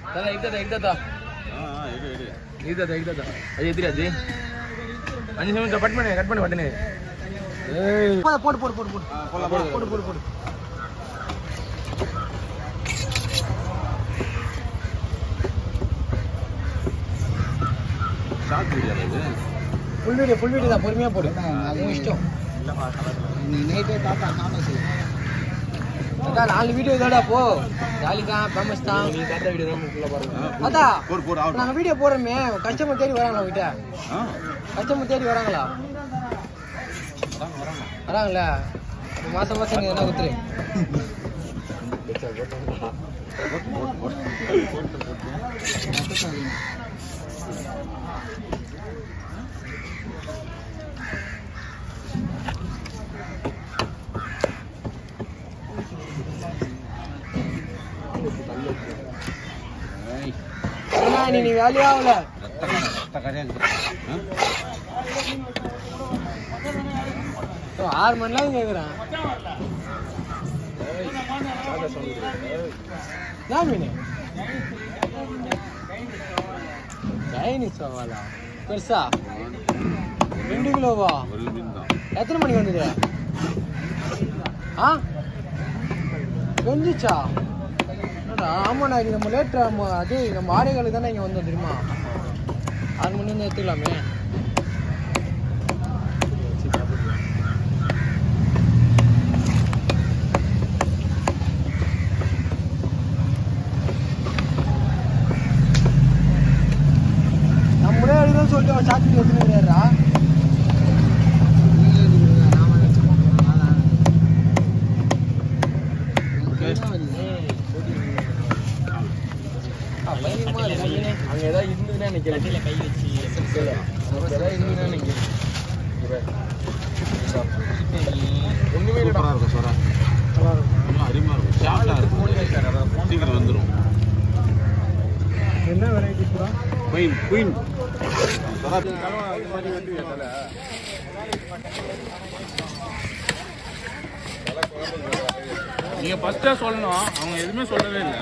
दादा एकदा दा एकदा दा एकदा दा एकदा दा அது எதிரி அது அஞ்சு நிமிஷம் கட் பண்ணு கட் பண்ணு பட்டனு போடு போடு போடு போடு போடு போடு போடு போடு ஃபுல் வீடியோ ஃபுல் வீடியோ தான் பொறுமையாக போடு அது இஷ்டம் நீ நைட்டே தாத்தா நானும் சரி அதான் நாலு வீடியோ இதோட போ ஜாலி தான் ஃபேமஸ் தான் நீ தாத்தா வீடியோ தான் ஃபுல்லா பாருங்க அதான் நாங்கள் வீடியோ போடுறோமே கஸ்டமர் தேடி வராங்களா உங்ககிட்ட கஸ்டமர் தேடி வராங்களா வராங்களா அப்ப மாசம் மாசம் நீ எதனா குத்துரு ஏன்னா நீ நீ வேலையே ஆகல ஓ, ஆறு மணிலாம் கேட்குறான் ஏன் மீன் சைனீஸ் சவாலா பெருசா ரெண்டு கிலோவா எத்தனை மணிக்கு வந்தது ஆ வெந்துச்சா என்னடா, ஆமாண்ணா இது நம்ம லேட் அது நம்ம ஆரேகாலுக்கு தானே இங்கே வந்தோம் தெரியுமா ஆறு மணி வந்து எடுத்துக்கலாமே நம்ம முன்னாடி அடிதான் சொல்லிட்டு அவன் சாத்தி எடுத்துன்னு அங்க ஏதாவது இருந்ததுன்னா நினைக்கிறேன் கை வச்சு நமக்கு ஏதாவது இருந்ததுன்னா நினைக்கிறேன் ஒண்ணுமே இல்லடா சீக்கிரம் வந்துடும் என்ன வெரைட்டி பூரா குயின் குயின் நீங்க ஃபர்ஸ்டா சொல்லணும் அவங்க எதுவுமே சொல்லவே இல்லை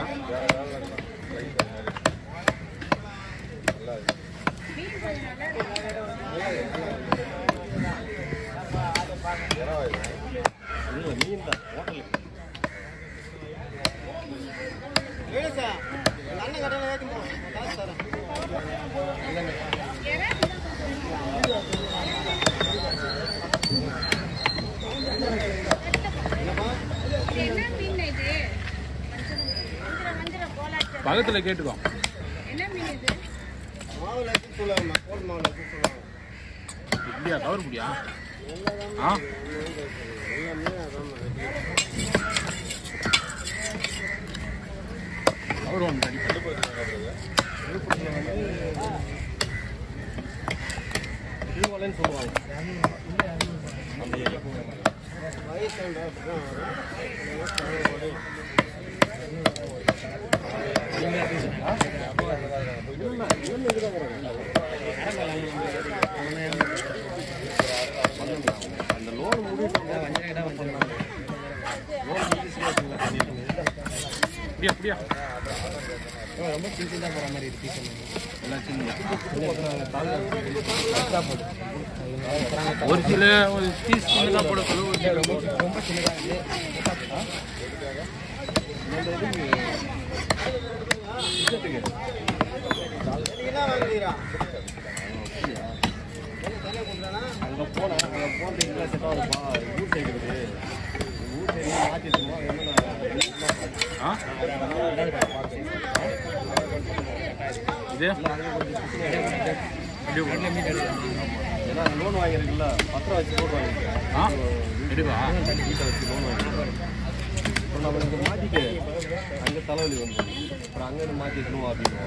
என்ன மீன் இது மஞ்சள் மஞ்சள் கோலாச்சு பக்கத்துல கேட்டுக்கோ என்ன மீன் இது இப்படியா கவர் முடியா ஆ கவர் ஒன்று இப்படியா இப்படியா ரொம்ப சிம்பிள் தான் போகிற மாதிரி இருக்கு எல்லாம் சின்ன ஒரு சில ஒரு பீஸ் சின்னதாக போட சொல்ல ஒரு சில போடு. ரொம்ப சின்னதாக இருக்கு அங்கே போனேன் அங்கே போனது இல்லை செட் ஆகுதுப்பா ஊர் சைடு இருக்குது ஊர் சைடு மாற்றிட்டுமா ஆ இது இப்படி போடு. ஏன்னா லோன் வாங்கியிருக்குல்ல பத்திரம் வச்சு லோன் வாங்கியிருக்கேன் ஆ எடுவா வீட்டை வச்சு லோன் வாங்கியிருக்கேன் அப்புறம் நம்ம இங்கே மாற்றிட்டு அங்கே தலைவலி வந்து அப்புறம் அங்கே மாற்றிக்கணும் அப்படின்னு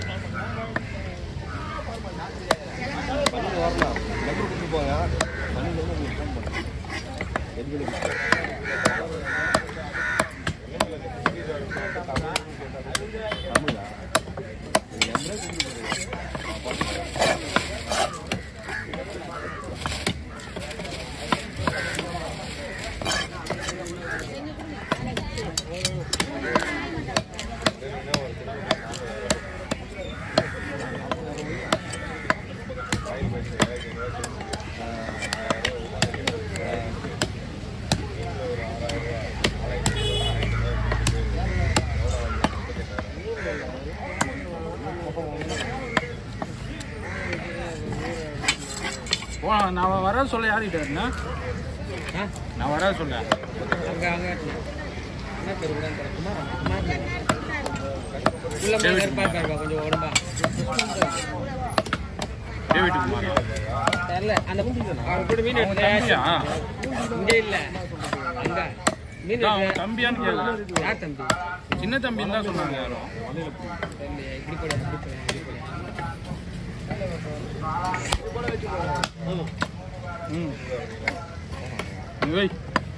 பண்ணிட்டு வரலாம் நம்பர் கொடுத்து போங்க பண்ணிட்டு வந்து உங்களுக்கு ஃபோன் பண்ணுறேன் எதுக்கு தமிழா நீங்க நம்பரே கொடுத்து போ நான் வர சொல்ல யார்கிட்ட இருந்தா நான் வர சொல்ல அங்கே அங்கே என்ன பேர் கூட குமார் குமார் உள்ள இருப்பா இருப்பா கொஞ்சம் உடம்பா டேவிட் குமார் தெரியல அந்த அவர் கூட மீன் எடுத்து தம்பியா இங்கே இல்ல அங்க மீன் அதான் அவன் எடுத்து தம்பியான்னு கேட்கல யார் தம்பி சின்ன தம்பின்னு தான் சொன்னாங்க யாரும் தெரியலையே. இப்படி போட இப்படி போட இப்படி போட ம் நீ வை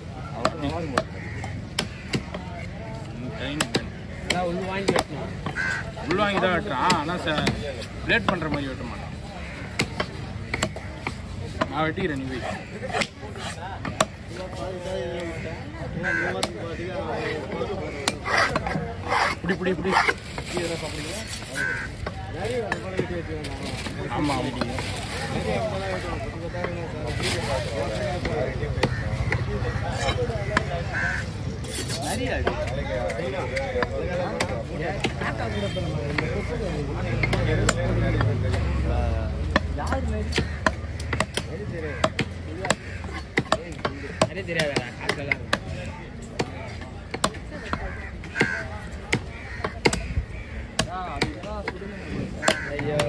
ம், டைம் இல்லை. அதான் ஒன்று வாங்கி வைக்கணும் உள் வாங்கி தான் வெட்டுறான் ஆனால் லேட் பண்ணுற மாதிரி வெட்ட மாட்டான் நான் வெட்டிக்கிறேன் நீ வை புடி புடி புடி ஆமாம் ஆமாம் அதே தெரியாதா காசுலாம் ஐயோ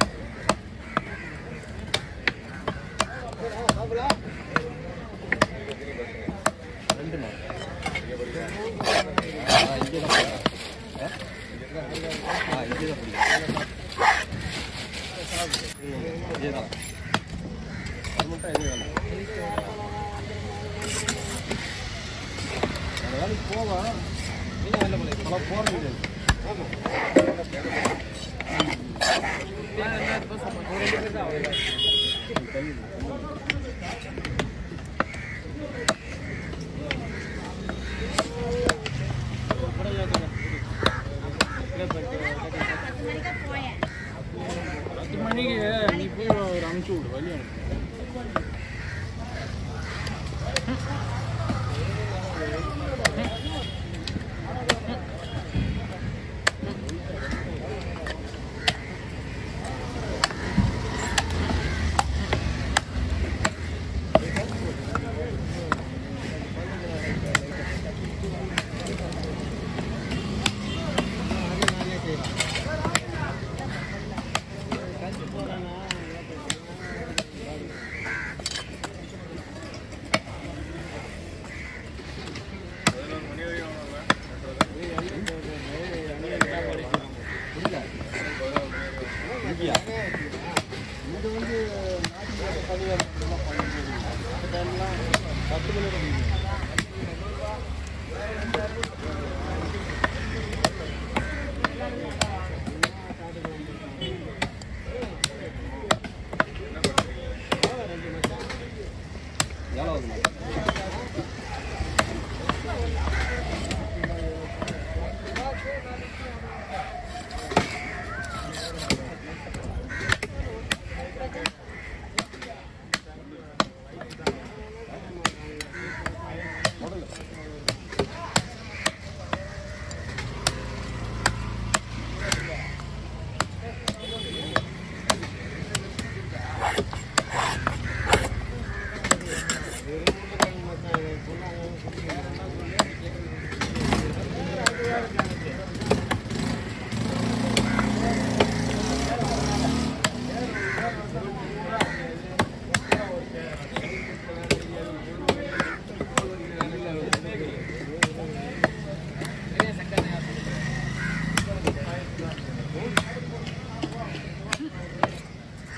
பத்து மணிக்கு நீ போய் ஒரு அமுச்சு விடு வழி அனுப்பு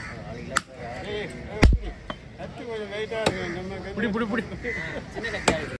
புடி புடி புடி